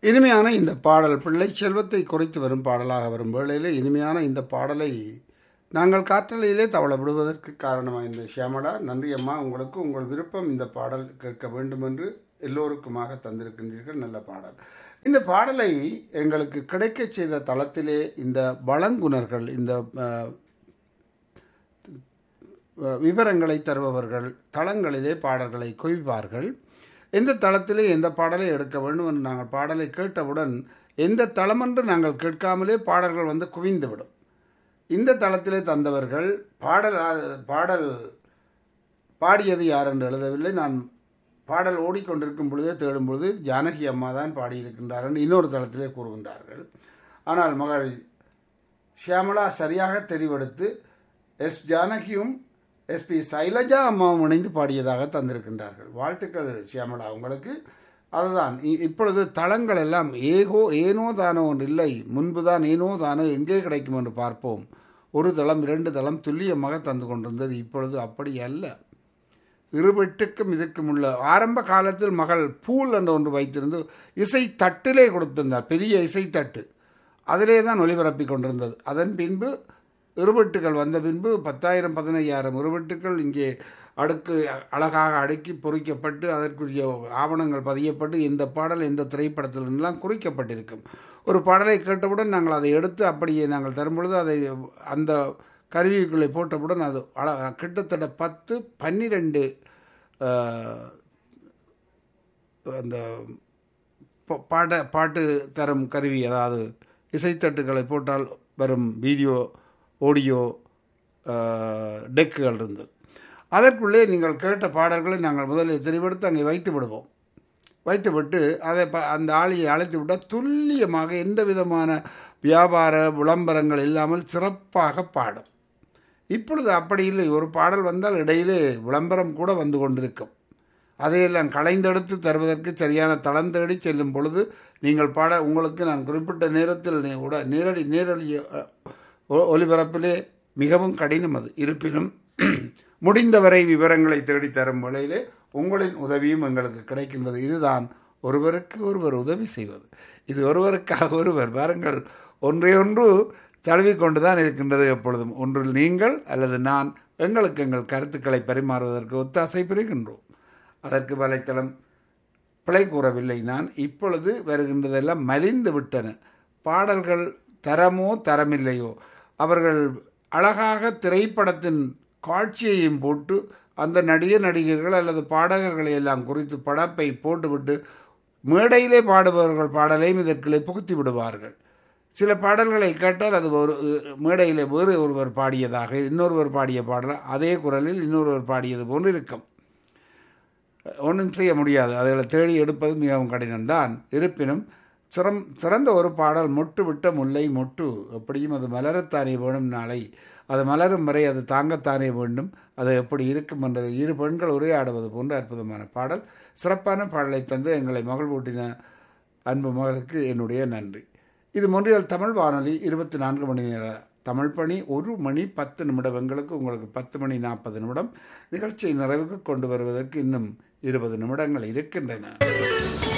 இனிமையான இந்த பாடல் பிள்ளை செல்வத்தை குறைத்து வரும் பாடலாக வரும் வேளையிலே இனிமையான இந்த பாடலை நாங்கள் காற்றலையிலே தவள விடுவதற்கு காரணமாக இந்த ஷியாமலா நன்றி அம்மா உங்களுக்கு உங்கள் விருப்பம் இந்த பாடல் கேட்க வேண்டும் என்று எல்லோருக்குமாக தந்திருக்கின்றீர்கள் நல்ல பாடல் இந்த பாடலை எங்களுக்கு கிடைக்கச் செய்த தளத்திலே இந்த வழங்குனர்கள் இந்த அஹ், விவரங்களை தருபவர்கள் தளங்களிலே பாடல்களை குவிப்பார்கள் எந்த தளத்திலே எந்த பாடலை எடுக்க வேண்டும் என்று நாங்கள் பாடலை கேட்டவுடன் எந்த தளமென்று நாங்கள் கேட்காமலே பாடல்கள் வந்து குவிந்துவிடும் இந்த தளத்திலே தந்தவர்கள் பாடல் பாடல் பாடியது யார் என்று எழுதவில்லை நான் பாடல் ஓடிக்கொண்டிருக்கும் பொழுதே தேடும் பொழுது ஜானகி அம்மா தான் பாடியிருக்கின்றார் என்று இன்னொரு தளத்திலே கூறுகின்றார்கள் ஆனால் மகள் ஷியாமலா சரியாக தெரிவெடுத்து எஸ் ஜானகியும் எஸ்பி சைலஜா அம்மாவும் இணைந்து பாடியதாக தந்திருக்கின்றார்கள் வாழ்த்துக்கள் ஷியாமலா உங்களுக்கு அதுதான் இ- இப்பொழுது தளங்கள் எல்லாம் ஏகோ ஏனோ தானோ ஒன்று இல்லை முன்புதான் ஏனோ தானோ எங்கே கிடைக்கும் என்று பார்ப்போம் ஒரு தளம் இரண்டு தளம் துல்லியமாக தந்து கொண்டிருந்தது இப்பொழுது அப்படி அல்ல இருவெட்டுக்கும் இதற்கும் உள்ள ஆரம்ப காலத்தில் மகள் பூல் என்ற ஒன்று வைத்திருந்து இசை தட்டிலே கொடுத்திருந்தார் பெரிய இசை தட்டு அதிலே தான் ஒளிபரப்பி கொண்டிருந்தது அதன் பின்பு இருவெட்டுகள் வந்த பின்பு பத்தாயிரம் பதினையாயிரம் இருவெட்டுகள் இங்கே அடுக்கு அழகாக அடுக்கி பொறிக்கப்பட்டு அதற்குரிய ஆவணங்கள் பதியப்பட்டு இந்த பாடல் இந்த திரைப்படத்தில் எல்லாம் குறிக்கப்பட்டிருக்கும் ஒரு பாடலை கேட்டவுடன் நாங்கள் அதை எடுத்து அப்படியே நாங்கள் தரும்பொழுது அதை அந்த கருவிக்குள்ளே போட்டவுடன் அது அழ கிட்டத்தட்ட பத்து பன்னிரெண்டு அஹ், அந்த பா- பாட பாட்டு தரும் கருவி அதாவது இசைத்தட்டுகளை போட்டால் வரும் வீடியோ ஆடியோ டெக்குகள் இருந்தது அதற்குள்ளே நீங்கள் கேட்ட பாடல்களை நாங்கள் முதலில் தெரிவெடுத்து அங்கே வைத்து விடுவோம் வைத்துவிட்டு அதை ப அந்த ஆளியை அழைத்து விட்டால் துல்லியமாக எந்த விதமான வியாபார விளம்பரங்கள் இல்லாமல் சிறப்பாக பாடும் இப்பொழுது அப்படி இல்லை ஒரு பாடல் வந்தால் இடையிலே விளம்பரம் கூட வந்து கொண்டிருக்கும் அதையெல்லாம் களைந்தெடுத்து தருவதற்கு சரியான தளம் தேடி செல்லும் பொழுது நீங்கள் பாட உங்களுக்கு நான் குறிப்பிட்ட நேரத்தில் நே- உட நேரடி நேரடி அ, ஒ- ஒலிபரப்பிலே மிகவும் கடினம் அது இருப்பினும் முடிந்தவரை விவரங்களை தேடி தரும் வேளையிலே உங்களின் உதவியும் எங்களுக்கு கிடைக்கின்றது இதுதான் ஒருவருக்கு ஒருவர் உதவி செய்வது இது ஒருவருக்காக ஒருவர் பாருங்கள் ஒன்றை ஒன்று தழுவிக்கொண்டு தான் இருக்கின்றது எப்பொழுதும் ஒன்றில் நீங்கள் அல்லது நான் எங்களுக்கு எங்கள் கருத்துக்களை பரிமாறுவதற்கு ஒத்தாசை பெறுகின்றோம் அதற்கு வலைத்தளம் பிழை கூறவில்லை நான் இப்பொழுது வருகின்றதெல்லாம் மலிந்து விட்டன பாடல்கள் தரமோ தரமில்லையோ அவர்கள் அழகாக திரைப்படத்தின் காட்சியையும் போட்டு அந்த நடிகர் நடிகர்கள் அல்லது பாடகர்களை எல்லாம் குறித்து படப்பை போட்டுவிட்டு மேடையிலே பாடுபவர்கள் பாடலையும் இதற்குள்ளே புகுத்தி விடுவார்கள் சில பாடல்களை கேட்டால் அது ஒரு மேடையிலே வேறு ஒருவர் பாடியதாக இன்னொருவர் பாடிய பாடல் அதே குரலில் இன்னொருவர் பாடியது போன்று இருக்கும் ஒன்றும் செய்ய முடியாது அதுகளை தேடி எடுப்பது மிகவும் கடினம்தான் இருப்பினும் சிறம் சிறந்த ஒரு பாடல் மொட்டு விட்ட முல்லை மொட்டு எப்படியும் அது மலரத்தானே வேணும் நாளை அது மலரும் வரை அது தாங்கத்தானே வேண்டும் அது எப்படி இருக்கும் என்றது இரு பெண்கள் உரையாடுவது போன்ற அற்புதமான பாடல் சிறப்பான பாடலை தந்து எங்களை மகிழ்வூட்டின அன்பு மகளுக்கு என்னுடைய நன்றி இது மொன்றியல் தமிழ் வானொலி இருபத்தி நான்கு மணி நேர தமிழ் பணி ஒரு மணி பத்து நிமிடங்களுக்கு உங்களுக்கு பத்து மணி நாற்பது நிமிடம் நிகழ்ச்சியை நிறைவுக்கு கொண்டு வருவதற்கு இன்னும் இருபது நிமிடங்கள் இருக்கின்றன